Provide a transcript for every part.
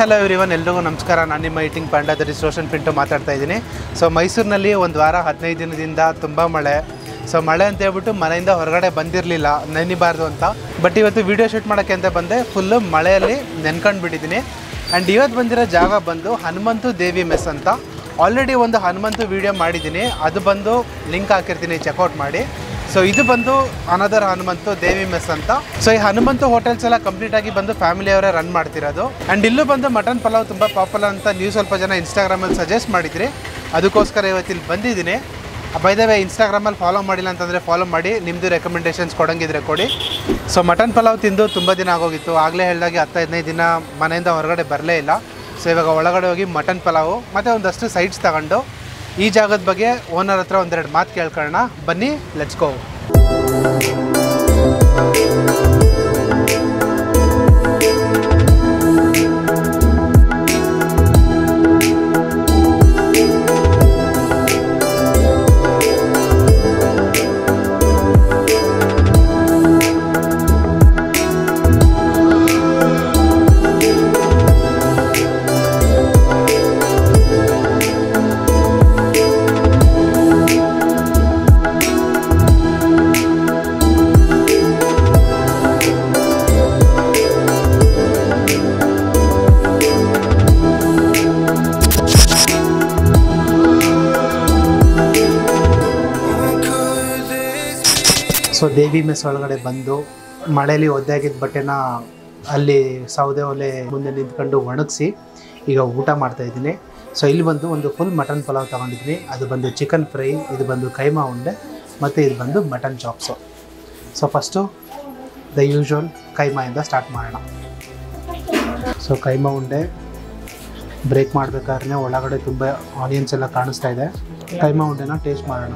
Hello everyone ಎಲ್ರಿಗೂ ನಮಸ್ಕಾರ ನಾನು ನಿಮ್ಮ eating panda that is Roshan Pintu ಮಾತಾಡ್ತಾ ಇದ್ದೀನಿ ಸೊ ಮೈಸೂರಿನಲ್ಲಿ ಒಂದು ವಾರ ಹದಿನೈದು ದಿನದಿಂದ ತುಂಬ ಮಳೆ ಸೊ ಮಳೆ ಅಂತ ಹೇಳ್ಬಿಟ್ಟು ಮನೆಯಿಂದ ಹೊರಗಡೆ ಬಂದಿರಲಿಲ್ಲ ನೆನಿಬಾರ್ದು ಅಂತ ಬಟ್ ಇವತ್ತು ವೀಡಿಯೋ ಶೂಟ್ ಮಾಡೋಕ್ಕೆ ಅಂತ ಬಂದೆ ಫುಲ್ಲು ಮಳೆಯಲ್ಲಿ ನೆನ್ಕೊಂಡು ಬಿಟ್ಟಿದ್ದೀನಿ ಆ್ಯಂಡ್ ಇವತ್ತು ಬಂದಿರೋ ಜಾಗ ಬಂದು ಹನುಮಂತು ದೇವಿ ಮೆಸ್ ಅಂತ ಆಲ್ರೆಡಿ ಒಂದು ಹನುಮಂತು ವೀಡಿಯೋ ಮಾಡಿದ್ದೀನಿ ಅದು ಬಂದು ಲಿಂಕ್ ಹಾಕಿರ್ತೀನಿ ಚೆಕ್ಔಟ್ ಮಾಡಿ ಸೊ ಇದು ಬಂದು ಅನದರ್ ಹನುಮಂತು ದೇವಿ ಮೆಸ್ ಅಂತ ಸೊ ಈ ಹನುಮಂತು ಹೋಟೆಲ್ಸ್ ಎಲ್ಲ ಕಂಪ್ಲೀಟ್ ಆಗಿ ಬಂದು ಫ್ಯಾಮಿಲಿಯವರೇ ರನ್ ಮಾಡ್ತಿರೋದು ಆ್ಯಂಡ್ ಇಲ್ಲೂ ಬಂದು ಮಟನ್ ಪಲಾವ್ ತುಂಬ ಪಾಪ್ಯುಲರ್ ಅಂತ ನೀವು ಸ್ವಲ್ಪ ಜನ ಇನ್ಸ್ಟಾಗ್ರಾಮಲ್ಲಿ ಸಜೆಸ್ಟ್ ಮಾಡಿದ್ರಿ ಅದಕ್ಕೋಸ್ಕರ ಇವತ್ತು ಇಲ್ಲಿ ಬಂದಿದ್ದೀನಿ ಬೈ ದ ವೇ ಇನ್ಸ್ಟಾಗ್ರಾಮಲ್ಲಿ ಫಾಲೋ ಮಾಡಿಲ್ಲ ಅಂತಂದರೆ ಫಾಲೋ ಮಾಡಿ ನಿಮ್ಮದು ರೆಕಮೆಂಡೇಷನ್ಸ್ ಕೊಡಂಗಿದ್ರೆ ಕೊಡಿ ಸೊ ಮಟನ್ ಪಲಾವ್ ತಿಂದು ತುಂಬ ದಿನ ಆಗೋಗಿತ್ತು ಆಗಲೇ ಹೇಳಿದಾಗೆ ಹತ್ತು ಹದಿನೈದು ದಿನ ಮನೆಯಿಂದ ಹೊರಗಡೆ ಬರಲೇ ಇಲ್ಲ ಸೊ ಇವಾಗ ಒಳಗಡೆ ಹೋಗಿ ಮಟನ್ ಪಲಾವು ಮತ್ತು ಒಂದಷ್ಟು ಸೈಡ್ಸ್ ತಗೊಂಡು ಈ ಜಾಗದ ಬಗ್ಗೆ ಓನರ್ ಹತ್ರ ಒಂದೆರಡು ಮಾತು ಕೇಳ್ಕೊಳ್ಳೋಣ ಬನ್ನಿ let's go so Devi mess ಒಳಗಡೆ ಬಂದು ಮಳೆಯಲ್ಲಿ ಒದ್ದೆಯಾಗಿದ್ದ ಬಟ್ಟೆನ ಅಲ್ಲಿ ಸೌದೆ ಒಲೆ ಮುಂದೆ ನಿಂತ್ಕೊಂಡು ಒಣಗಿಸಿ ಈಗ ಊಟ ಮಾಡ್ತಾ ಇದ್ದೀನಿ ಸೊ ಇಲ್ಲಿ ಬಂದು ಒಂದು ಫುಲ್ ಮಟನ್ ಪಲಾವ್ ತೊಗೊಂಡಿದ್ದೀನಿ ಅದು ಬಂದು ಚಿಕನ್ ಫ್ರೈ ಇದು ಬಂದು ಕೈಮಾ ಉಂಡೆ ಮತ್ತು ಇದು ಬಂದು mutton chops so first the usual ಕೈಮಾಯಿಂದ ಸ್ಟಾರ್ಟ್ ಮಾಡೋಣ ಸೊ ಕೈಮಾ ಉಂಡೆ ಬ್ರೇಕ್ ಮಾಡಬೇಕಾದ್ರೆ ಒಳಗಡೆ ತುಂಬ ಆನಿಯನ್ಸ್ ಎಲ್ಲ ಕಾಣಿಸ್ತಾ ಇದೆ ಕೈಮಾ ಉಂಡೆನ ಟೇಸ್ಟ್ ಮಾಡೋಣ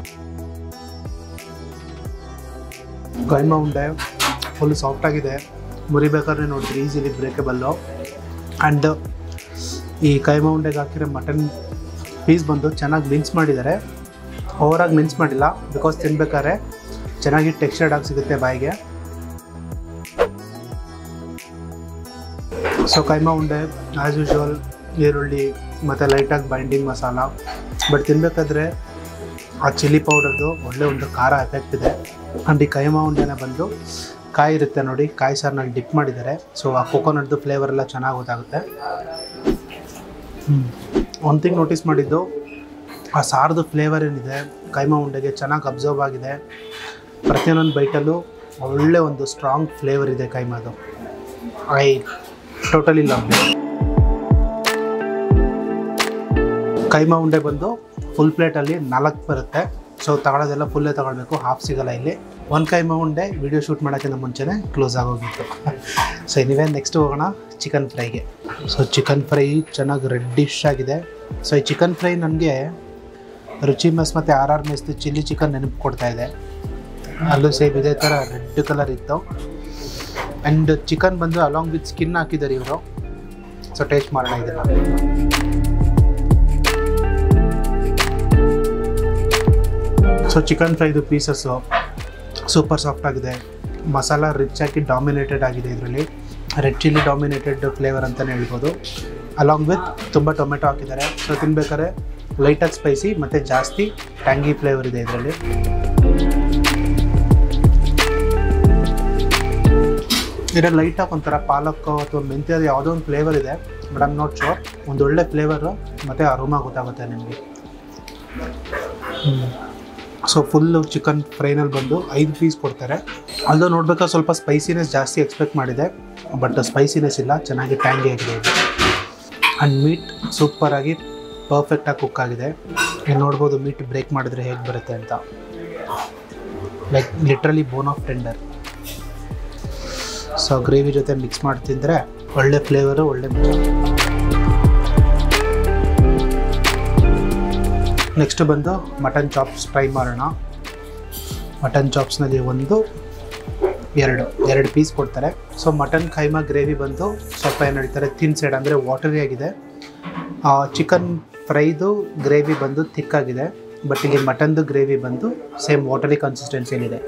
ಕೈಮಾ ಉಂಡೆ ಫುಲ್ ಸಾಫ್ಟಾಗಿದೆ ಮುರಿಬೇಕಾದ್ರೆ ನೋಡಿದ್ರೆ ಈಸಿಲಿ ಬ್ರೇಕಬಲ್ಲು ಆ್ಯಂಡ್ ಈ ಕೈಮಾ ಉಂಡೆಗೆ ಹಾಕಿರೋ ಮಟನ್ ಪೀಸ್ ಬಂದು ಚೆನ್ನಾಗಿ ಮಿನ್ಸ್ ಮಾಡಿದ್ದಾರೆ ಓವರಾಗಿ ಮಿನ್ಸ್ ಮಾಡಿಲ್ಲ ಬಿಕಾಸ್ ತಿನ್ಬೇಕಾದ್ರೆ ಚೆನ್ನಾಗಿ ಟೆಕ್ಸ್ಚರ್ಡ್ ಆಗಿ ಸಿಗುತ್ತೆ ಬಾಯಿಗೆ ಸೊ ಕೈಮಾ ಉಂಡೆ ಆ್ಯಸ್ ಯೂಶ್ವಲ್ ಈರುಳ್ಳಿ ಮತ್ತು ಲೈಟಾಗಿ ಬೈಂಡಿಂಗ್ ಮಸಾಲ ಬಟ್ ತಿನ್ಬೇಕಾದ್ರೆ ಆ ಚಿಲ್ಲಿ ಪೌಡರ್ದು ಒಳ್ಳೆ ಒಂದು ಖಾರ ಎಫೆಕ್ಟ್ ಇದೆ ಆ್ಯಂಡ್ ಈ ಕೈಮಾ ಉಂಡೆನ ಬಂದು ಕಾಯಿ ಇರುತ್ತೆ ನೋಡಿ ಕಾಯಿ ಸಾರಿನಲ್ಲಿ ಡಿಪ್ ಮಾಡಿದ್ದಾರೆ ಸೊ ಆ ಕೊಕೊನಟ್ದು ಫ್ಲೇವರ್ ಎಲ್ಲ ಚೆನ್ನಾಗಿ ಗೊತ್ತಾಗುತ್ತೆ ಒಂದು ಥಿಂಗ್ ನೋಟಿಸ್ ಮಾಡಿದ್ದು ಆ ಸಾರದು ಫ್ಲೇವರ್ ಏನಿದೆ ಕೈಮಾ ಉಂಡೆಗೆ ಚೆನ್ನಾಗಿ ಅಬ್ಸರ್ವ್ ಆಗಿದೆ ಪ್ರತಿಯೊಂದೊಂದು ಬೈಟಲ್ಲೂ ಒಳ್ಳೆ ಒಂದು ಸ್ಟ್ರಾಂಗ್ ಫ್ಲೇವರ್ ಇದೆ ಕೈಮಾದು ಐ ಟೋಟಲಿ ಲವ್ ಕೈಮಾ ಉಂಡೆ ಬಂದು ಫುಲ್ ಪ್ಲೇಟಲ್ಲಿ ನಾಲ್ಕು ಬರುತ್ತೆ ಸೊ ತಗೊಳ್ಳೋದೆಲ್ಲ ಫುಲ್ಲೇ ತಗೊಳ್ಬೇಕು ಹಾಫ್ ಸಿಗಲ್ಲ ಇಲ್ಲಿ ಒಂದು ಕೈಮಾ ಉಂಡೆ ವಿಡಿಯೋ ಶೂಟ್ ಮಾಡೋಕ್ಕಿಂತ ಮುಂಚೆನೇ ಕ್ಲೋಸ್ ಆಗೋಗಿತ್ತು ಸೊ ಎನಿವೇ ನೆಕ್ಸ್ಟ್ ಹೋಗೋಣ ಚಿಕನ್ ಫ್ರೈಗೆ ಸೊ ಚಿಕನ್ ಫ್ರೈ ಚೆನ್ನಾಗಿ ರೆಡ್ಡಿಶ್ ಆಗಿದೆ ಸೊ ಈ ಚಿಕನ್ ಫ್ರೈ ನನಗೆ ರುಚಿ ಮೆಸ್ ಮತ್ತು ಆರ್ ಆರ್ ಮೆಸ್ದು ಚಿಲ್ಲಿ ಚಿಕನ್ ನೆನಪು ಕೊಡ್ತಾ ಇದೆ ಅಲ್ಲೂ ಸೇಮ್ ಇದೇ ಥರ ರೆಡ್ ಕಲರ್ ಇತ್ತು ಆ್ಯಂಡ್ ಚಿಕನ್ ಬಂದು ಅಲಾಂಗ್ ವಿತ್ ಸ್ಕಿನ್ ಹಾಕಿದ್ದಾರೆ ಇವರು ಸೊ ಟೇಸ್ಟ್ ಮಾಡೋಣ ಇದನ್ನು ಸೊ ಚಿಕನ್ ಫ್ರೈದು ಪೀಸಸ್ಸು ಸೂಪರ್ ಸಾಫ್ಟ್ ಆಗಿದೆ ಮಸಾಲ ರಿಚ್ ಆಗಿ ಡಾಮಿನೇಟೆಡ್ ಆಗಿದೆ ಇದರಲ್ಲಿ ರೆಡ್ ಚಿಲ್ಲಿ ಡಾಮಿನೇಟೆಡ್ ಫ್ಲೇವರ್ ಅಂತಲೇ ಹೇಳ್ಬೋದು ಅಲಾಂಗ್ ವಿತ್ ತುಂಬ ಟೊಮೆಟೊ ಹಾಕಿದ್ದಾರೆ ಸೊ ತಿನ್ಬೇಕಾದ್ರೆ ಲೈಟಾಗಿ ಸ್ಪೈಸಿ ಮತ್ತು ಜಾಸ್ತಿ ಟ್ಯಾಂಗಿ ಫ್ಲೇವರ್ ಇದೆ ಇದರಲ್ಲಿ ಇದರಲ್ಲಿ ಲೈಟಾಗಿ ಒಂಥರ ಪಾಲಕ್ ಅಥವಾ ಮೆಂತ್ಯದ ಯಾವುದೋ ಒಂದು ಫ್ಲೇವರ್ ಇದೆ ಬಟ್ ಐಮ್ ನಾಟ್ ಶೋರ್ ಒಂದು ಒಳ್ಳೆ ಫ್ಲೇವರು ಮತ್ತು ಅರೋಮಾ ಗೊತ್ತಾಗುತ್ತೆ ನಿಮಗೆ ಸೊ ಫುಲ್ಲು ಚಿಕನ್ ಫ್ರೈನಲ್ಲಿ ಬಂದು ಐದು ಪೀಸ್ ಕೊಡ್ತಾರೆ ಅಲ್ಲೂ ನೋಡ್ಬೇಕಾದ್ರೆ ಸ್ವಲ್ಪ ಸ್ಪೈಸಿನೆಸ್ ಜಾಸ್ತಿ ಎಕ್ಸ್ಪೆಕ್ಟ್ ಮಾಡಿದೆ ಬಟ್ ಸ್ಪೈಸಿನೆಸ್ ಇಲ್ಲ ಚೆನ್ನಾಗಿ ಟ್ಯಾಂಗಿ ಆಗಿದೆ ಇದು ಆ್ಯಂಡ್ ಮೀಟ್ ಸೂಪರಾಗಿ ಪರ್ಫೆಕ್ಟಾಗಿ ಕುಕ್ ಆಗಿದೆ ನೀವು ನೋಡ್ಬೋದು ಮೀಟ್ ಬ್ರೇಕ್ ಮಾಡಿದ್ರೆ ಹೇಗೆ ಬರುತ್ತೆ ಅಂತ like literally bone off tender so gravy ಜೊತೆ ಮಿಕ್ಸ್ ಮಾಡಿ ತಿಂದರೆ ಒಳ್ಳೆ ಫ್ಲೇವರು ಒಳ್ಳೆ ಮಜಾ ನೆಕ್ಸ್ಟ್ ಬಂದು ಮಟನ್ ಚಾಪ್ಸ್ ಟ್ರೈ ಮಾಡೋಣ ಮಟನ್ ಚಾಪ್ಸ್ನಲ್ಲಿ ಒಂದು ಎರಡು ಎರಡು ಪೀಸ್ ಕೊಡ್ತಾರೆ ಸೊ ಮಟನ್ ಖೈಮಾ ಗ್ರೇವಿ ಬಂದು ಸ್ವಲ್ಪ ಏನು ಹೇಳ್ತಾರೆ ಥಿನ್ ಸೈಡ್ ಅಂದರೆ ವಾಟರಿ ಆಗಿದೆ ಚಿಕನ್ ಫ್ರೈದು ಗ್ರೇವಿ ಬಂದು ಥಿಕ್ಕಾಗಿದೆ ಬಟ್ ಇಲ್ಲಿ ಮಟನ್ದು ಗ್ರೇವಿ ಬಂದು ಸೇಮ್ ವಾಟರಿ ಕನ್ಸಿಸ್ಟೆನ್ಸಿಯಲ್ಲಿದೆ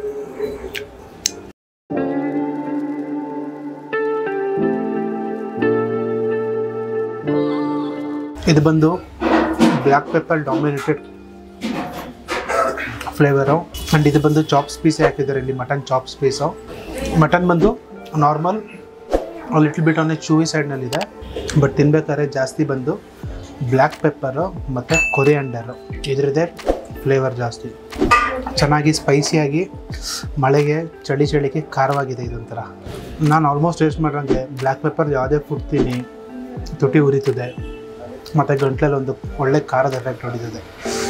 ಇದು ಬಂದು black pepper dominated flavour and ಇದು ಬಂದು ಚಾಪ್ಸ್ ಪೀಸೇ ಹಾಕಿದ್ದಾರೆ ಇಲ್ಲಿ ಮಟನ್ ಚಾಪ್ಸ್ ಪೀಸು ಮಟನ್ ಬಂದು normal little bit on chewy ಸೈಡ್ನಲ್ಲಿದೆ ಬಟ್ ತಿನ್ಬೇಕಾದ್ರೆ ಜಾಸ್ತಿ ಬಂದು ಬ್ಲ್ಯಾಕ್ ಪೆಪ್ಪರು ಮತ್ತು ಕೊರಿಯಂಡರು ಇದರದೇ ಫ್ಲೇವರ್ ಜಾಸ್ತಿ ಚೆನ್ನಾಗಿ ಸ್ಪೈಸಿಯಾಗಿ ಮಳೆಗೆ ಚಳಿ ಚಳಿಗೆ ಖಾರವಾಗಿದೆ ಇದೊಂಥರ ನಾನು ಆಲ್ಮೋಸ್ಟ್ ಟೇಸ್ಟ್ ಮಾಡಿರಂಗೆ ಬ್ಲ್ಯಾಕ್ ಪೆಪ್ಪರ್ ಯಾವುದೇ ಫುಡ್ ತಿನ್ನಿ ತುಟಿ ಉರಿತದೆ ಮತ್ತು ಗಂಟ್ಲಲ್ಲಿ ಒಂದು ಒಳ್ಳೆ ಖಾರದ ಎಫೆಕ್ಟ್ ಹೊಡಿತದೆ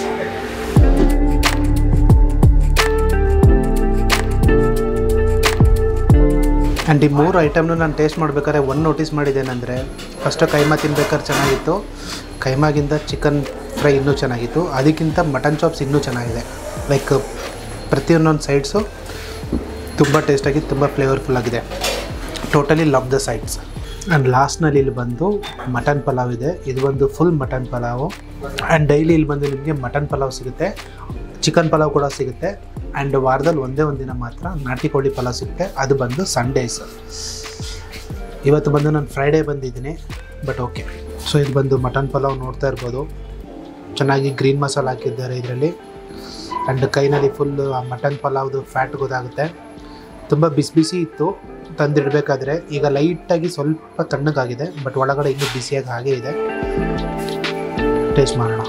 ಆ್ಯಂಡ್ ಈ ಮೂರು ಐಟಮ್ನು ನಾನು ಟೇಸ್ಟ್ ಮಾಡ್ಬೇಕಾದ್ರೆ ಒಂದು ನೋಟಿಸ್ ಮಾಡಿದ್ದೇನೆಂದರೆ ಫಸ್ಟು ಕೈಮಾ ತಿನ್ಬೇಕಾದ್ರೆ ಚೆನ್ನಾಗಿತ್ತು ಕೈಮಾಗಿಂತ ಚಿಕನ್ ಫ್ರೈ ಇನ್ನೂ ಚೆನ್ನಾಗಿತ್ತು ಅದಕ್ಕಿಂತ ಮಟನ್ ಚಾಪ್ಸ್ ಇನ್ನೂ ಚೆನ್ನಾಗಿದೆ ಲೈಕ್ ಪ್ರತಿಯೊಂದೊಂದು ಸೈಡ್ಸು ತುಂಬ ಟೇಸ್ಟಾಗಿ ತುಂಬ ಫ್ಲೇವರ್ಫುಲ್ ಆಗಿದೆ totally love the sides and ಲಾಸ್ಟ್ನಲ್ಲಿ ಇಲ್ಲಿ ಬಂದು ಮಟನ್ ಪಲಾವ್ ಇದೆ ಇದು ಬಂದು full mutton pulao and daily ಇಲ್ಲಿ ಬಂದು ನಿಮಗೆ ಮಟನ್ ಪಲಾವ್ ಸಿಗುತ್ತೆ ಚಿಕನ್ ಪಲಾವ್ ಕೂಡ ಸಿಗುತ್ತೆ ಆ್ಯಂಡ್ ವಾರದಲ್ಲಿ ಒಂದೇ ಒಂದು ದಿನ ಮಾತ್ರ ನಾಟಿ ಕೋಳಿ ಪಲಾವ್ ಸಿಗುತ್ತೆ ಅದು ಬಂದು ಸಂಡೇಸ್ ಇವತ್ತು ಬಂದು ನಾನು ಫ್ರೈಡೇ ಬಂದಿದ್ದೀನಿ ಬಟ್ ಓಕೆ ಸೊ ಇದು ಬಂದು ಮಟನ್ ಪಲಾವ್ ನೋಡ್ತಾ ಇರ್ಬೋದು ಚೆನ್ನಾಗಿ ಗ್ರೀನ್ ಮಸಾಲ ಹಾಕಿದ್ದಾರೆ ಇದರಲ್ಲಿ ಆ್ಯಂಡ್ ಕೈನಲ್ಲಿ ಫುಲ್ ಆ ಮಟನ್ ಪಲಾವ್ದು ಫ್ಯಾಟ್ ಗೊತ್ತಾಗುತ್ತೆ ತುಂಬ ಬಿಸಿ ಬಿಸಿ ಇತ್ತು ತಂದಿಡಬೇಕಾದ್ರೆ ಈಗ ಲೈಟಾಗಿ ಸ್ವಲ್ಪ ತಣ್ಣಗಾಗಿದೆ ಬಟ್ ಒಳಗಡೆ ಇನ್ನೂ ಬಿಸಿಯಾಗಿ ಹಾಗೇ ಇದೆ ಟೇಸ್ಟ್ ಮಾಡೋಣ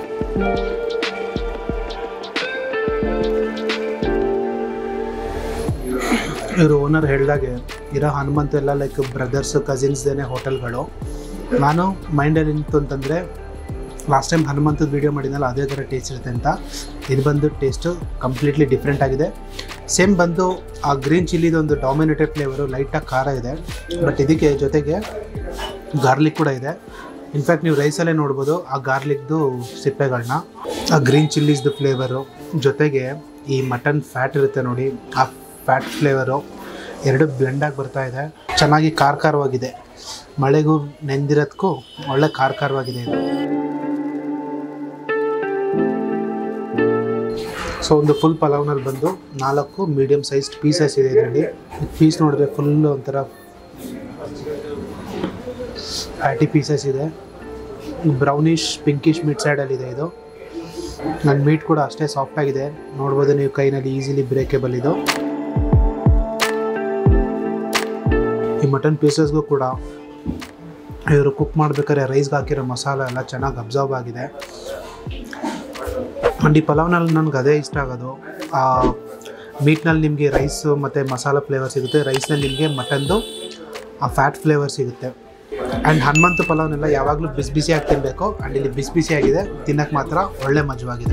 ಇವರು ಓನರ್ ಹೇಳಿದಾಗೆ ಇರೋ ಹನುಮಂತ ಎಲ್ಲ ಲೈಕ್ ಬ್ರದರ್ಸ್ ಕಸಿನ್ಸ್ದೇನೆ ಹೋಟೆಲ್ಗಳು ನಾನು ಮೈಂಡಲ್ಲಿ ನಿಂತು ಅಂತಂದರೆ ಲಾಸ್ಟ್ ಟೈಮ್ ಹನುಮಂತದ ವೀಡಿಯೋ ಮಾಡಿದ್ನಲ್ಲ ಅದೇ ಥರ ಟೇಸ್ಟ್ ಇರುತ್ತೆ ಅಂತ ಇದು ಬಂದು ಟೇಸ್ಟು ಕಂಪ್ಲೀಟ್ಲಿ ಡಿಫ್ರೆಂಟ್ ಆಗಿದೆ ಸೇಮ್ ಬಂದು ಆ ಗ್ರೀನ್ ಚಿಲ್ಲಿದು ಒಂದು ಡಾಮಿನೇಟೆಡ್ ಫ್ಲೇವರು ಲೈಟಾಗಿ ಖಾರ ಇದೆ ಬಟ್ ಇದಕ್ಕೆ ಜೊತೆಗೆ ಗಾರ್ಲಿಕ್ ಕೂಡ ಇದೆ ಇನ್ಫ್ಯಾಕ್ಟ್ ನೀವು ರೈಸಲ್ಲೇ ನೋಡ್ಬೋದು ಆ ಗಾರ್ಲಿಕ್ದು ಸಿಪ್ಪೆಗಳನ್ನ ಆ ಗ್ರೀನ್ ಚಿಲ್ಲೀಸ್ದು ಫ್ಲೇವರು ಜೊತೆಗೆ ಈ ಮಟನ್ ಫ್ಯಾಟ್ ಇರುತ್ತೆ ನೋಡಿ ಆ ಫ್ಯಾಟ್ ಫ್ಲೇವರು ಎರಡು ಬ್ಲೆಂಡಾಗಿ ಬರ್ತಾ ಇದೆ ಚೆನ್ನಾಗಿ ಖಾರ ಖಾರವಾಗಿದೆ ಮಳೆಗೂ ನೆಂದಿರೋದಕ್ಕೂ ಒಳ್ಳೆ ಖಾರ ಖಾರವಾಗಿದೆ ಇದು ಸೊ ಒಂದು ಫುಲ್ ಪಲಾವ್ನಲ್ಲಿ ಬಂದು ನಾಲ್ಕು ಮೀಡಿಯಮ್ ಸೈಜ್ ಪೀಸಸ್ ಇದೆ ಇದರಲ್ಲಿ ಪೀಸ್ ನೋಡಿದ್ರೆ ಫುಲ್ ಒಂಥರ ಫ್ಯಾಟಿ ಪೀಸಸ್ ಇದೆ ಬ್ರೌನಿಶ್ ಪಿಂಕಿಶ್ ಮಿಡ್ ಸೈಡಲ್ಲಿದೆ ಇದು ನನ್ನ ಮೀಟ್ ಕೂಡ ಅಷ್ಟೇ ಸಾಫ್ಟ್ ಆಗಿದೆ ನೋಡ್ಬೋದು ನೀವು ಕೈನಲ್ಲಿ ಈಸಿಲಿ ಬ್ರೇಕೇಬಲ್ ಇದು ಈ ಮಟನ್ ಪೀಸಸ್ಗೂ ಕೂಡ ಇವರು ಕುಕ್ ಮಾಡ್ಬೇಕಾದ್ರೆ ರೈಸ್ಗೆ ಹಾಕಿರೋ ಮಸಾಲ ಎಲ್ಲ ಚೆನ್ನಾಗಿ ಅಬ್ಸರ್ವ್ ಆಗಿದೆ ಆ್ಯಂಡ್ ಈ ಪಲಾವ್ನಲ್ಲಿ ನನಗೆ ಅದೇ ಇಷ್ಟ ಆಗೋದು ಆ ಮೀಟ್ನಲ್ಲಿ ನಿಮಗೆ ರೈಸು ಮತ್ತು ಮಸಾಲ ಫ್ಲೇವರ್ ಸಿಗುತ್ತೆ ರೈಸ್ನಲ್ಲಿ ನಿಮಗೆ ಮಟನ್ದು ಆ ಫ್ಯಾಟ್ ಫ್ಲೇವರ್ ಸಿಗುತ್ತೆ ಆ್ಯಂಡ್ ಹನುಮಂತ ಪಲಾವ್ನೆಲ್ಲ ಯಾವಾಗಲೂ ಬಿಸಿ ಬಿಸಿಯಾಗಿ ತಿನ್ನಬೇಕು ಆ್ಯಂಡ್ ಇಲ್ಲಿ ಬಿಸಿ ಬಿಸಿಯಾಗಿದೆ ತಿನ್ನಕ್ಕೆ ಮಾತ್ರ ಒಳ್ಳೆ ಮಜವಾಗಿದೆ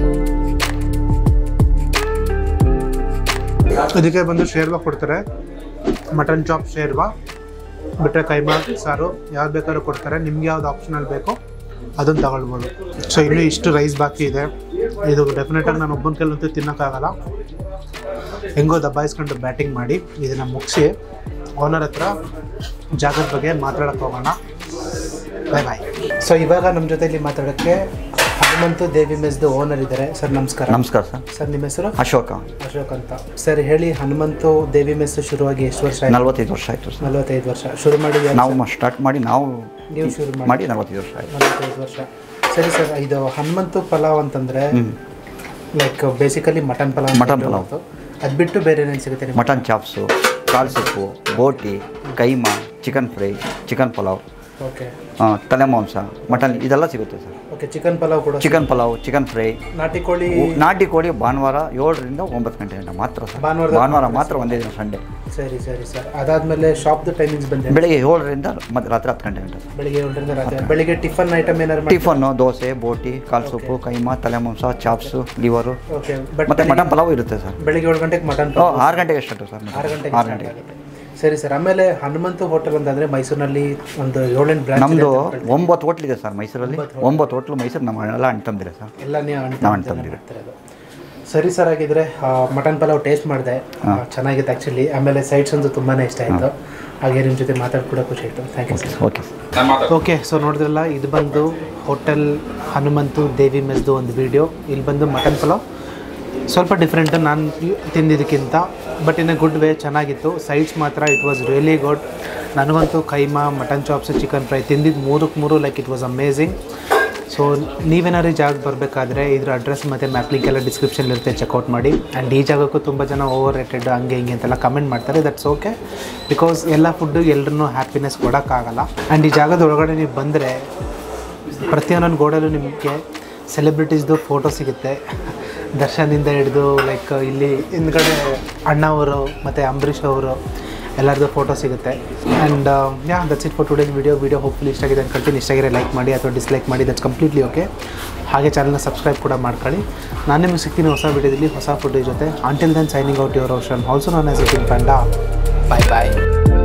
ಇದಕ್ಕೆ ಬಂದು ಶೇರ್ವಾ ಕೊಡ್ತಾರೆ ಮಟನ್ ಚಾಪ್ ಶೇರ್ವಾ ಬಿಟ್ಟರೆ ಕೈಮಾ ಸಾರು ಯಾವ್ದು ಬೇಕಾದ್ರೂ ಕೊಡ್ತಾರೆ ನಿಮ್ಗೆ ಯಾವ್ದು ಆಪ್ಷನಲ್ಲಿ ಬೇಕೋ ಅದನ್ನು ತಗೊಳ್ಬೋದು ಸೊ ಇನ್ನೂ ಇಷ್ಟು ರೈಸ್ ಬಾಕಿ ಇದೆ ಇದು ಡೆಫಿನೆಟಾಗಿ ನಾನು ಒಬ್ಬನ ಕೈಲಂತೂ ತಿನ್ನೋಕ್ಕಾಗಲ್ಲ ಹೆಂಗೋ ದಬ್ಬಾಯಿಸ್ಕೊಂಡು ಬ್ಯಾಟಿಂಗ್ ಮಾಡಿ ಇದನ್ನು ಮುಗಿಸಿ ಓನರ್ ಹತ್ರ ಜಾಗದ ಬಗ್ಗೆ ಮಾತಾಡೋಕ್ಕೆ ಹೋಗೋಣ ಬಾಯ್ ಬಾಯ್ ಸೊ ಇವಾಗ ನಮ್ಮ ಜೊತೆಲಿ ಮಾತಾಡೋಕ್ಕೆ ಹನುಮಂತು ದೇವಿ ಮೆಸ್ದು ಓನರ್ ಇದ್ದಾರೆ ಸರ್ ನಮಸ್ಕಾರ ನಮಸ್ಕಾರ ಸರ್ ಸರ್ ನಿಮ್ಮ ಹೆಸರು ಅಶೋಕ ಅಶೋಕ್ ಅಂತ ಸರ್ ಹೇಳಿ ಹನುಮಂತು ದೇವಿ ಮೆಸ್ ಶುರುವಾಗಿ ಎಷ್ಟು ವರ್ಷ ಆಯ್ತು ನಲ್ವತ್ತೈದು ವರ್ಷ ಆಯಿತು ಸರ್ ನಲವತ್ತೈದು ವರ್ಷ ಶುರು ಮಾಡಿ ನಾವು ಸ್ಟಾರ್ಟ್ ಮಾಡಿ ನಾವು ನೀವು ಶುರು ಮಾಡಿ ಮಾಡಿ ನಲ್ವತ್ತೈದು ವರ್ಷ ಆಯಿತು ನಲವತ್ತೈದು ವರ್ಷ ಸರಿ ಸರ್ ಇದು ಹನುಮಂತು ಪಲಾವ್ ಅಂತಂದ್ರೆ like basically mutton pulao mutton pulao. ಅದು ಬಿಟ್ಟು ಬೇರೆ ಏನೇನು ಸಿಗುತ್ತೆ ನಿಮ್ಗೆ ಮಟನ್ ಚಾಪ್ಸು ಕಾಲ್ ಸೊಪ್ಪು ಬೋಟಿ keema chicken fry chicken pulao okay ಆ, ತಲೆ ಮಾಂಸ ಮಟನ್ ಇದೆಲ್ಲ ಸಿಗುತ್ತೆ ಸರ್ ಓಕೆ ಚಿಕನ್ ಪಲಾವ್ ಕೂಡ ಚಿಕನ್ ಪಲಾವ್ ಚಿಕನ್ ಫ್ರೈ ನಾಟಿ ಕೋಳಿ ನಾಟಿ ಕೋಳಿ ಭಾನುವಾರ ಏಳರಿಂದ ಒಂಬತ್ತು ಗಂಟೆ ಗಂಟೆ ಮಾತ್ರ ಸರ್ ಭಾನುವಾರದ ಭಾನುವಾರ ಮಾತ್ರ ಒಂದೇ ದಿನ ಸಂಡೇ ಸರಿ ಸರಿ ಸರ್ ಅದಾದ್ಮೇಲೆ ಶಾಪ್ದು ಟೈಮಿಂಗ್ಸ್ ಬಂದೆ ಬೆಳಿಗ್ಗೆ ಏಳರಿಂದ ಮತ್ತೆ ರಾತ್ರಿ ಹತ್ತು ಗಂಟೆ ಗಂಟೆ ಸರ್ ಬೆಳಿಗ್ಗೆ ಏಳರಿಂದ ರಾತ್ರಿ ಬೆಳಿಗ್ಗೆ ಟಿಫನ್ ಐಟಮ್ ಏನಾರು ಮಾಡಿ ಟಿಫನ್ನು ದೋಸೆ ಬೋಟಿ ಕಾಲ್ ಸೊಪ್ಪು ಕೈಮಾ ತಲೆ ಮಾಂಸ ಚಾಪ್ಸು ಲಿವರು ಓಕೆ ಬಟ್ ಮತ್ತು ಮಟನ್ ಪಲಾವ್ ಇರುತ್ತೆ ಸರ್ ಬೆಳಿಗ್ಗೆ ಏಳು ಗಂಟೆಗೆ ಮಟನ್ ಓ, ಆರು ಗಂಟೆಗೆ ಸ್ಟಾರ್ಟು ಸರ್ ಆರು ಗಂಟೆಗೆ ಆರು start ಗಂಟೆಗೆ ಆಗುತ್ತೆ. ಸರಿ ಸರ್ ಆಮೇಲೆ ಹನುಮಂತು ಹೋಟೆಲ್ ಅಂತಂದ್ರೆ ಮೈಸೂರಿನಲ್ಲಿ ಒಂದು ಏಳೆಂಟು ಬ್ರಾಂಚ್ ನಮ್ಮದು ಒಂಬತ್ತು ಹೋಟ್ಲಿದೆ ಸರ್ ಮೈಸೂರಲ್ಲಿ ಒಂಬತ್ತು ಹೋಟ್ಲು ಮೈಸೂರು ನಮ್ಮ ಎಲ್ಲ ಅಣ್ಣ ತಂದಿದೆ ಸರ್ ಎಲ್ಲ ನೀವು ಅಣ್ಣ ನಾವು ಅಣ್ಣ ತಮ್ಮಂದಿರೇ ತಮ್ಮಂದಿರು. ಮಾಡ್ತಿರೋದು. ಸರಿ ಸರ್ ಆಗಿದ್ರೆ ಮಟನ್ ಪಲಾವ್ ಟೇಸ್ಟ್ ಮಾಡಿದೆ ಚೆನ್ನಾಗಿತ್ತು ಆ್ಯಕ್ಚುಲಿ ಆಮೇಲೆ ಸೈಡ್ಸ್ ಅಂತೂ ತುಂಬಾ ಇಷ್ಟ ಆಯಿತು ಹಾಗೆ ನಿಮ್ಮ ಜೊತೆ ಮಾತಾಡ್ಕೊಡ ಖುಷಿ ಆಯಿತು thank you sir okay sir okay so ನೋಡಿದ್ರಲ್ಲ ಇದು ಬಂದು ಹೋಟೆಲ್ ಹನುಮಂತು ದೇವಿ ಮೆಸ್ದು ಒಂದು ವಿಡಿಯೋ ಇಲ್ಲಿ ಬಂದು ಮಟನ್ ಪಲಾವ್ ಸ್ವಲ್ಪ ಡಿಫ್ರೆಂಟ್ ನಾನು ತಿಂದಿದ್ದಕ್ಕಿಂತ but in a good way ಚೆನ್ನಾಗಿತ್ತು ಸೈಡ್ಸ್ ಮಾತ್ರ ಇಟ್ ವಾಸ್ ರಿಯಲಿ ಗುಡ್ ನನಗಂತೂ keema mutton chops chicken fry ತಿಂದಿದ್ದು ಮೂರಕ್ಕೆ ಮೂರು like it was amazing so ನೀವೇನಾದ್ರು ಈ ಜಾಗಕ್ಕೆ ಬರಬೇಕಾದ್ರೆ ಇದ್ರ ಅಡ್ರೆಸ್ ಮತ್ತು ಮ್ಯಾಪ್ ಲಿಂಕ್ ಎಲ್ಲ ಡಿಸ್ಕ್ರಿಪ್ಷನ್ ಇರುತ್ತೆ ಚೆಕ್ಔಟ್ ಮಾಡಿ ಆ್ಯಂಡ್ ಈ ಜಾಗಕ್ಕೂ ತುಂಬ ಜನ ಓವರ್ ರೇಟೆಡ್ ಹಂಗೆ ಹಿಂಗೆ ಅಂತೆಲ್ಲ ಕಮೆಂಟ್ ಮಾಡ್ತಾರೆ ದಟ್ಸ್ ಓಕೆ ಬಿಕಾಸ್ ಎಲ್ಲ ಫುಡ್ಡು ಎಲ್ರೂ ಹ್ಯಾಪಿನೆಸ್ ಕೊಡೋಕ್ಕಾಗಲ್ಲ ಆ್ಯಂಡ್ ಈ ಜಾಗದ ಒಳಗಡೆ ನೀವು ಬಂದರೆ ಪ್ರತಿಯೊಂದೊಂದು ಗೋಡಲ್ಲೂ ನಿಮಗೆ ಸೆಲೆಬ್ರಿಟೀಸ್ದು ಫೋಟೋ ಸಿಗುತ್ತೆ ದರ್ಶನಿಂದ ಹಿಡಿದು ಲೈಕ್ ಇಲ್ಲಿ ಹಿಂದ್ಗಡೆ ಅಣ್ಣ ಅವರು ಮತ್ತು ಅಂಬರೀಷ್ ಅವರು ಎಲ್ಲರದ್ದು ಫೋಟೋ ಸಿಗುತ್ತೆ and yeah that's it for today's video video hopefully ಇಷ್ಟ ಆಗಿದೆ ಅನ್ಕೊಳ್ತೀನಿ ಇಷ್ಟ ಆಗಿರೋ ಲೈಕ್ ಮಾಡಿ ಅಥವಾ ಡಿಸ್ಲೈಕ್ ಮಾಡಿ ದಟ್ಸ್ ಕಂಪ್ಲೀಟ್ಲಿ ಓಕೆ ಹಾಗೆ ಚಾನಲ್ನ ಸಬ್ಸ್ಕ್ರೈಬ್ ಕೂಡ ಮಾಡ್ಕೊಳ್ಳಿ ನಾನು ನಿಮಗೆ ಸಿಗ್ತೀನಿ ಹೊಸ ವೀಡಿಯೋದಲ್ಲಿ ಹೊಸ ಫುಡ್ ಜೊತೆ until then signing out your ocean also known as in panda bye bye